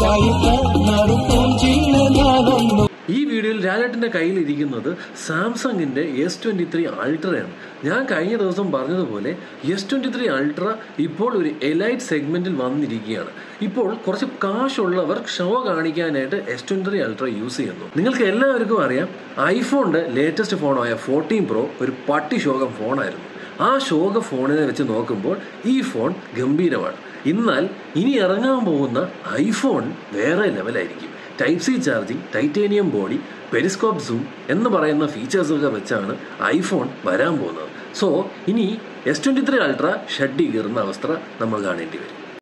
ചായക്ക നടുത്തോം ചിന്ന നാളൊന്നു ഈ വീഡിയോയിൽ രാജേട്ടന്റെ കയ്യിലിരിക്കുന്നത് സാംസങ്ങിന്റെ എസ് ട്വന്റി ത്രീ അൾട്രയാണ് ഞാൻ കഴിഞ്ഞ ദിവസം പറഞ്ഞതുപോലെ എസ് ട്വന്റി ത്രീ അൾട്ര ഇപ്പോൾ ഒരു എലൈറ്റ് സെഗ്മെന്റിൽ വന്നിരിക്കുകയാണ് ഇപ്പോൾ കുറച്ച് കാശുള്ളവർ ഷോ കാണിക്കാനായിട്ട് S twenty three ultra use ചെയ്യുന്നു നിങ്ങൾക്ക് എല്ലാവർക്കും അറിയാം ഐഫോണിന്റെ ലേറ്റസ്റ്റ് ഫോണായ ഫോർട്ടീൻ പ്രോ ഒരു പട്ടി ശോകം ഫോണായിരുന്നു ആ ശോക ഫോണിനെ വെച്ച് നോക്കുമ്പോൾ ഈ ഫോൺ ഗംഭീരമാണ് എന്നാൽ ഇനി ഇറങ്ങാൻ പോകുന്ന ഐഫോൺ വേറെ ലെവലായിരിക്കും type C charging titanium body periscope zoom എന്ന് പറയുന്ന ഫീച്ചേഴ്സൊക്കെ വെച്ചാണ് ഐഫോൺ വരാൻ പോകുന്നത് സോ ഇനി എസ് ട്വൻറ്റി ത്രീ അൾട്ര ഷഡ്ഡി കയറുന്ന അവസ്ഥ നമ്മൾ കാണേണ്ടി വരും